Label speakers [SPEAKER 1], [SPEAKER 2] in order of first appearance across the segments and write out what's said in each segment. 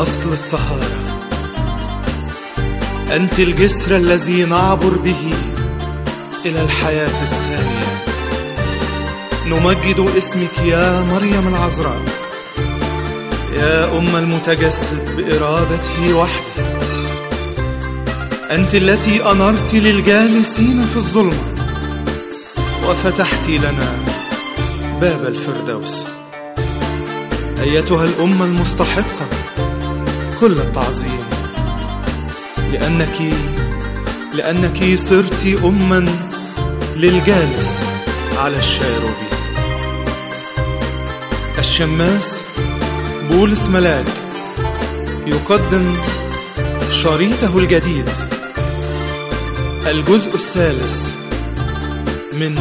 [SPEAKER 1] أصل الطهارة أنت الجسر الذي نعبر به إلى الحياة الثانية نمجد اسمك يا مريم العذراء يا أم المتجسد بإرادته وحده أنت التي أنرت للجالسين في الظلمة وفتحت لنا باب الفردوس أيتها الأمة المستحقة كل التعظيم لأنك لأنك صرت أما للجالس على الشاروبي الشماس بولس ملاك يقدم شريطه الجديد الجزء الثالث من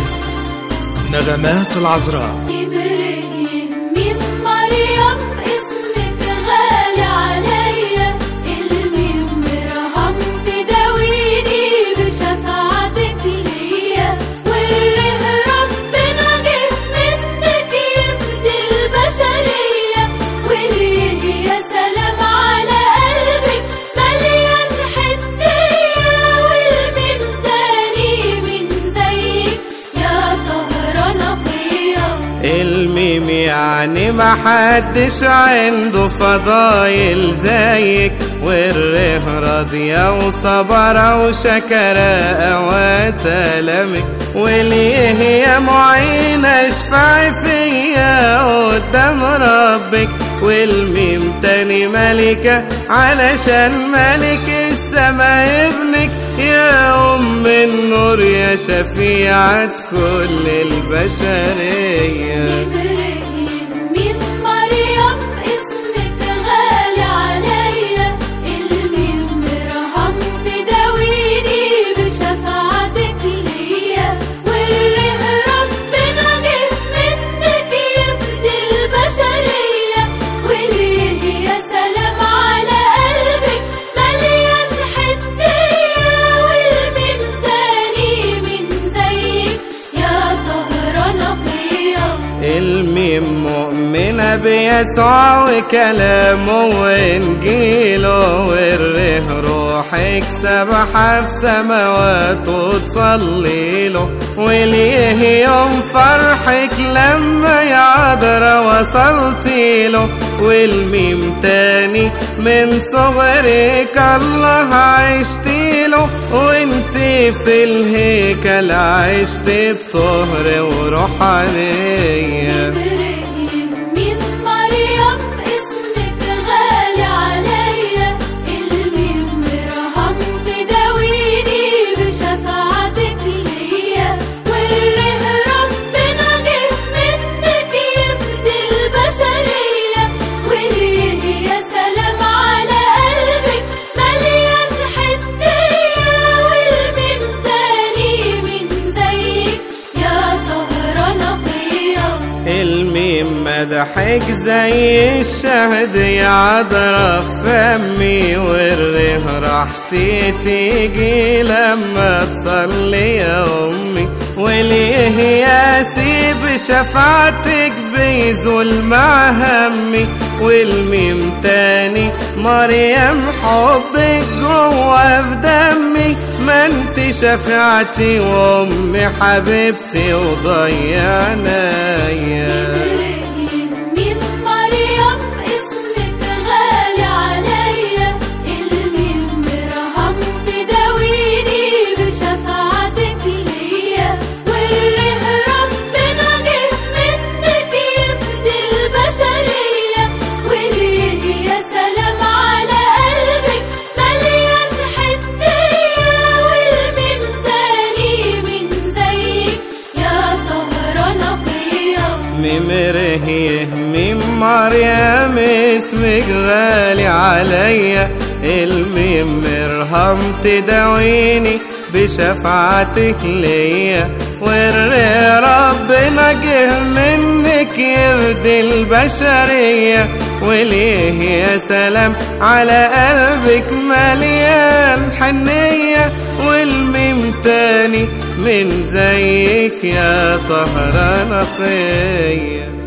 [SPEAKER 1] نغمات العذراء
[SPEAKER 2] إبراهيم من مريم اسمك غالي عليا الميم مرهم تداويني بشفاعتك ليا والره ربنا جه منك يفدي البشرية وليه يا سلام على قلبك مليان حنية والميم تاني من زيك يا طهرة نقية
[SPEAKER 3] الميم يعني محدش عنده فضايل زيك والره راضية وصبرة وشكرة أوقات ألمك وليه يا معين اشفعي فيا قدام ربك والميم تاني ملكة علشان ملك السما ابنك يا أم النور يا شفيعة كل البشرية
[SPEAKER 2] إبراهيم من مريم اسمك غالي عليا الميم مرهم تداويني بشفاعتك ليا والره ربنا جه منك يفدي البشرية وليه يا سلام على قلبك مليان حنية والميم تاني من زيك يا طهرة نقية
[SPEAKER 3] الميم مؤمنة بيسوع وكلامه وإنجيله والره روحك سبحة في سماواته تصلي له وليه يوم فرحك لما يا عذرا وصلتي له والميم تاني من صغرك الله عشتي له وانت في الهيكل عشت بطهر وروحانيه
[SPEAKER 2] إبراهيم من مريم اسمك غالي عليا الميم مرهم تداويني بشفاعتك ليا والره ربنا جه منك يفدي البشرية وليه يا سلام على قلبك مليان حنية والميم تاني من زيك يا طهرة نقية
[SPEAKER 3] الميم مدحك زي الشهد يا عذرا في فمي والره راحتي تيجي لما تصلي يا امي وليه يا سيب شفاعتك بيزول مع همي والميم تاني مريم حبك جوا في دمي ما انت شفاعتي وامي حبيبتي وضيعنايا
[SPEAKER 2] إبراهيم من مريم اسمك غالي عليا الميم مرهم تداويني بشفاعتك ليا والره ربنا جه منك يفدي البشرية وليه يا سلام على قلبك مليان حنية والميم تاني من زيك يا طهرة نقية
[SPEAKER 3] ممره يهمي مريم اسمك غالي عليا الميم مرهم تداويني بشفاعتك ليا والري ربنا جه منك يفدي البشرية وليه يا سلام على قلبك مليان حنية والميم تاني من زيك يا طهرة نقية